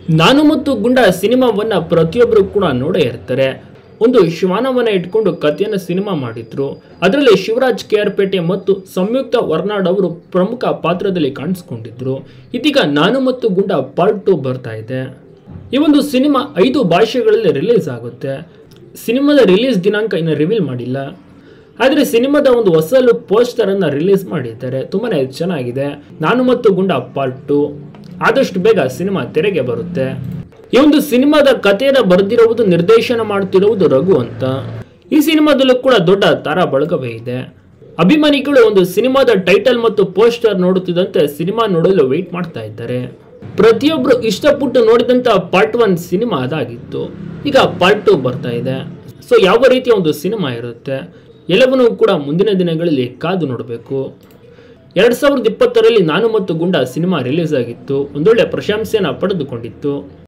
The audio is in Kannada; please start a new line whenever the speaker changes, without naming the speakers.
ನಾನು ಮತ್ತು ಗುಂಡ ಸಿನಿಮಾವನ್ನ ಪ್ರತಿಯೊಬ್ಬರು ಕೂಡ ನೋಡೇ ಇರ್ತಾರೆ ಒಂದು ಶ್ವಾನವನ್ನ ಇಟ್ಕೊಂಡು ಕಥೆಯನ್ನು ಸಿನಿಮಾ ಮಾಡಿದ್ರು ಅದರಲ್ಲಿ ಶಿವರಾಜ್ ಕೆ ಆರ್ ಪೇಟೆ ಮತ್ತು ಸಂಯುಕ್ತ ವರ್ನಾಡ್ ಅವರು ಪ್ರಮುಖ ಪಾತ್ರದಲ್ಲಿ ಕಾಣಿಸ್ಕೊಂಡಿದ್ರು ಇದೀಗ ನಾನು ಮತ್ತು ಗುಂಡ ಪಾರ್ಟ್ ಟು ಬರ್ತಾ ಇದೆ ಈ ಒಂದು ಸಿನಿಮಾ ಐದು ಭಾಷೆಗಳಲ್ಲಿ ರಿಲೀಸ್ ಆಗುತ್ತೆ ಸಿನಿಮಾದ ರಿಲೀಸ್ ದಿನಾಂಕ ಇನ್ನು ರಿವೀಲ್ ಮಾಡಿಲ್ಲ ಆದರೆ ಸಿನಿಮಾದ ಒಂದು ಹೊಸ ಲುಕ್ ಪೋಸ್ಟರ್ ಅನ್ನ ರಿಲೀಸ್ ಮಾಡಿದ್ದಾರೆ ತುಂಬಾನೇ ಚೆನ್ನಾಗಿದೆ ನಾನು ಮತ್ತು ಗುಂಡ ಪಾರ್ಟ್ ಟು ಆದಷ್ಟು ಬೇಗ ಸಿನಿಮಾ ತೆರೆಗೆ ಬರುತ್ತೆ ಈ ಒಂದು ಸಿನಿಮಾದ ಕಥೆಯನ್ನ ಬರೆದಿರುವುದು ನಿರ್ದೇಶನ ಮಾಡುತ್ತಿರುವುದು ರಘು ಅಂತ ಈ ಸಿನಿಮಾದಲ್ಲೂ ಕೂಡ ದೊಡ್ಡ ತಾರಾ ಬಳಗವೇ ಇದೆ ಅಭಿಮಾನಿಗಳು ಒಂದು ಸಿನಿಮಾದ ಟೈಟಲ್ ಮತ್ತು ಪೋಸ್ಟರ್ ನೋಡುತ್ತಿದ್ದಂತೆ ಸಿನಿಮಾ ನೋಡಲು ವೆಯ್ಟ್ ಮಾಡ್ತಾ ಇದ್ದಾರೆ ಪ್ರತಿಯೊಬ್ರು ಇಷ್ಟಪಟ್ಟು ನೋಡಿದಂತ ಪಾರ್ಟ್ ಒನ್ ಸಿನಿಮಾ ಅದಾಗಿತ್ತು ಈಗ ಪಾರ್ಟ್ ಟು ಬರ್ತಾ ಇದೆ ಸೊ ಯಾವ ರೀತಿಯ ಒಂದು ಸಿನಿಮಾ ಇರುತ್ತೆ ಎಲ್ಲವನ್ನೂ ಕೂಡ ಮುಂದಿನ ದಿನಗಳಲ್ಲಿ ಕಾದು ನೋಡಬೇಕು ಎರಡ್ ಸಾವಿರದ ಇಪ್ಪತ್ತರಲ್ಲಿ ನಾನು ಮತ್ತು ಗುಂಡ ಸಿನಿಮಾ ರಿಲೀಸ್ ಆಗಿತ್ತು ಒಂದೊಳ್ಳೆ ಪ್ರಶಂಸೆಯನ್ನು ಪಡೆದುಕೊಂಡಿತ್ತು